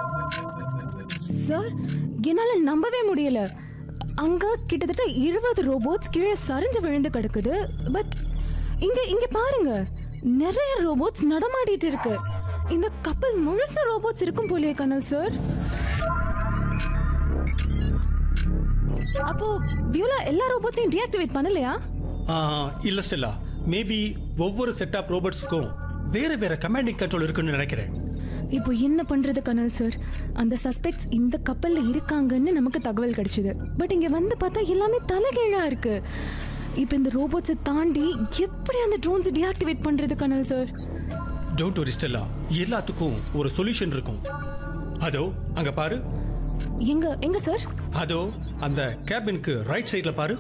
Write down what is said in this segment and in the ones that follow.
sir என்னால நம்பவே முடியல அங்க கிட்டத்தட்ட இருபது ரோபோட்ஸ் கீழே சரிஞ்சு விழுந்து கிடக்குது பட் இங்க இங்க பாருங்க நிறைய ரோபோட்ஸ் நடமாடிட்டு இருக்கு இந்த கப்பல் முழுசு ரோபோட்ஸ் இருக்கும் போலயே கனல் சார் அப்போ பியூலா எல்லா ரோபோட்ஸையும் டீஆக்டிவேட் பண்ணலையா ஆ, இல்ல ஸ்டெல்லா மேபி ஒவ்வொரு செட் ஆஃப் ரோபோட்ஸுக்கும் வேற வேற கமாண்டிங் கண்ட்ரோல் இருக்குன்னு நினைக்கிறேன் இப்போ என்ன பண்றது கனல் சார் அந்த சஸ்பெக்ட்ஸ் இந்த கப்பல்ல இருக்காங்கன்னு நமக்கு தகவல் கிடைச்சது பட் இங்க வந்து பார்த்தா எல்லாமே தலைகீழா இருக்கு இப்போ இந்த ரோபோட்ஸை தாண்டி எப்படி அந்த ட்ரோன்ஸை டீஆக்டிவேட் பண்றது கனல் சார் டோன்ட் வரி ஸ்டெல்லா எல்லாத்துக்கும் ஒரு சொல்யூஷன் இருக்கும் அதோ அங்க பாரு எங்க எங்க சார் அதோ அந்த கேபினுக்கு ரைட் சைடுல பாரு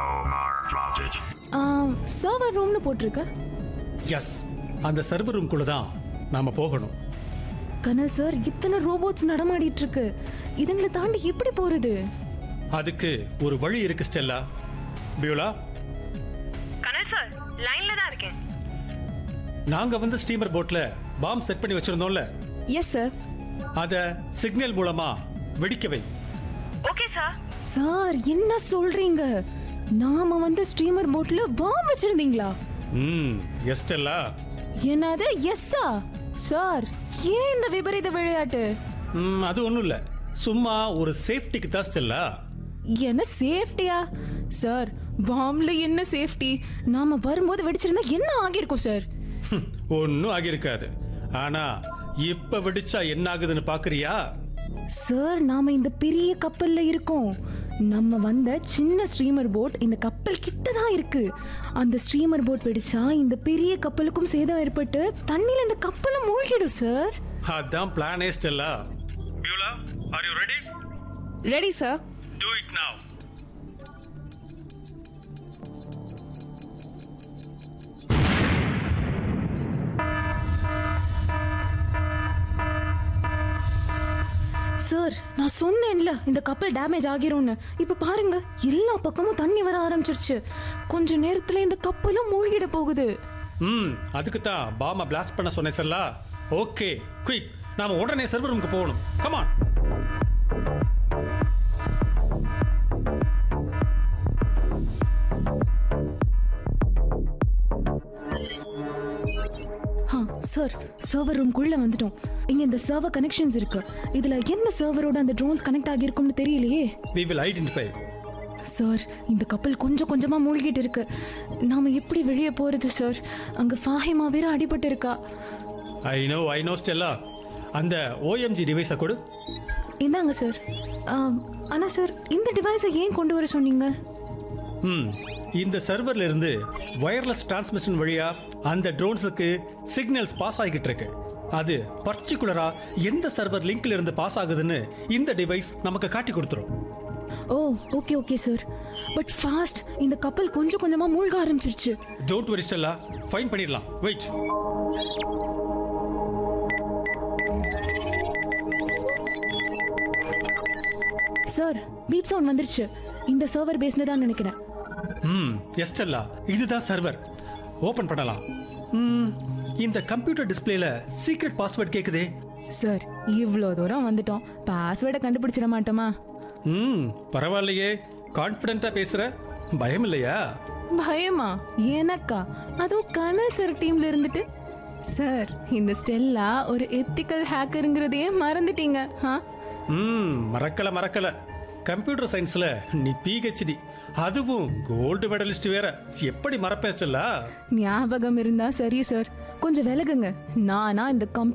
சர்வர் ரூம்னு போட்டிருக்க எஸ் அந்த சர்வர் ரூம்குள்ள தான் நாம போகணும் கனல் சார் இத்தனை ரோபோட்ஸ் நடமாடிட்டு இருக்கு இதுங்களை தாண்டி எப்படி போறது அதுக்கு ஒரு வழி இருக்கு ஸ்டெல்லா பியூலா கனல் சார் லைன்ல தான் இருக்கேன் நாங்க வந்து ஸ்டீமர் போட்ல பாம் செட் பண்ணி வச்சிருந்தோம்ல எஸ் சார் அத சிக்னல் மூலமா வெடிக்க வை ஓகே சார் சார் என்ன சொல்றீங்க நாம வந்து ஸ்ட்ரீமர் போட்ல பாம் வச்சிருந்தீங்களா ம் எஸ் ஸ்டெல்லா என்னது எஸ்ஸா சார் ஏன் இந்த விபரீத விளையாட்டு ம், அது ஒன்றும் இல்லை சும்மா ஒரு சேஃப்டிக்கு தான் ஸ்டெல்லா என்ன சேஃப்டியா சார் பாம்ல என்ன சேஃப்டி நாம வரும்போது வெடிச்சிருந்தா என்ன ஆகியிருக்கும் சார் ஒன்றும் ஆகியிருக்காது ஆனா இப்ப வெடிச்சா என்ன ஆகுதுன்னு பாக்குறியா சார் நாம இந்த பெரிய கப்பல்ல இருக்கோம் நம்ம வந்த சின்ன ஸ்ட்ரீமர் போட் இந்த கப்பல் கிட்ட தான் இருக்கு அந்த ஸ்ட்ரீமர் போட் வெடிச்சா இந்த பெரிய கப்பலுக்கும் சேதம் ஏற்பட்டு தண்ணியில இந்த கப்பலும் மூழ்கிடும் சார் அதான் பிளானே Stella Beulah are you ready ready sir do it now sir நான் சொன்னேன்ல இந்த கப்பல் டேமேஜ் ஆகிரும்னு இப்ப பாருங்க எல்லா பக்கமும் தண்ணி வர ஆரம்பிச்சிருச்சு கொஞ்ச நேரத்துல இந்த கப்பலும் மூழ்கிட போகுது ம் அதுக்கு தான் பாம பிளாஸ்ட் பண்ண சொன்னேன் செல்லா ஓகே குயிக் நாம உடனே சர்வர் ரூமுக்கு போகணும் கமான் ஆ சார் சர்வர் ரூம்குள்ள வந்துட்டோம் இங்க இந்த சர்வர் கனெக்ஷன்ஸ் இருக்கு இதுல என்ன சர்வரோட அந்த ட்ரோன்ஸ் கனெக்ட் ஆகியிருக்கும்னு தெரியலையே வி வில் ஐடென்டிஃபை சார் இந்த கப்பல் கொஞ்சம் கொஞ்சமா மூழ்கிட்டு இருக்கு நாம எப்படி வெளியே போறது சார் அங்க ஃபாஹிமா வேற அடிபட்டு இருக்கா I know I know Stella அந்த ஓஎம்ஜி டிவைஸை கொடு இந்தாங்க சார் ஆம், ஆனா சார் இந்த டிவைஸை ஏன் கொண்டு வர சொன்னீங்க ம் இந்த சர்வர்ல இருந்து வயர்லெஸ் டிரான்ஸ்மிஷன் வழியா அந்த ட்ரோன்ஸுக்கு சிக்னல்ஸ் பாஸ் ஆகிட்டு இருக்கு அது பர்டிகுலரா எந்த சர்வர் லிங்க்ல இருந்து பாஸ் ஆகுதுன்னு இந்த டிவைஸ் நமக்கு காட்டி கொடுத்துரும் oh okay okay sir but fast இந்த கப்பல் கொஞ்சம் கொஞ்சமா மூழ்க ஆரம்பிச்சிருச்சு டோன்ட் வரி ஸ்டெல்லா ஃபைன் பண்ணிடலாம் வெயிட் சார் பீப் சவுண்ட் வந்துருச்சு இந்த சர்வர் பேஸ்ல தான் நினைக்கிறேன் ம் எஸ்டெல்லா இதுதான் சர்வர் ஓபன் பண்ணலாம் ம், இந்த கம்ப்யூட்டர் டிஸ்ப்ளேல சீக்ரெட் பாஸ்வேர்ட் கேக்குதே சார் இவ்வளோ தூரம் வந்துட்டோம் பாஸ்வேர்டை கண்டுபிடிச்சிட மாட்டோமா ம் பரவாயில்லையே கான்ஃபிடென்ட்டா பேசுற பயம் இல்லையா பயமா எனக்கா அதுவும் கனல் சார் டீம்ல இருந்துட்டு சார் இந்த ஸ்டெல்லா ஒரு எத்திக்கல் ஹேக்கருங்கிறதையே மறந்துட்டீங்க ஆ ம் மறக்கல மறக்கல கம்ப்யூட்டர் சயின்ஸ்ல நீ பிஹெச்டி அதுவும் கோல்டு மெடலிஸ்ட் வேற எப்படி மறப்பேன் ஸ்டெல்லா ஞாபகம் இருந்தா சரி சார் கொஞ்சம் விலகுங்க நானா இந்த கம்ப்யூட்டர்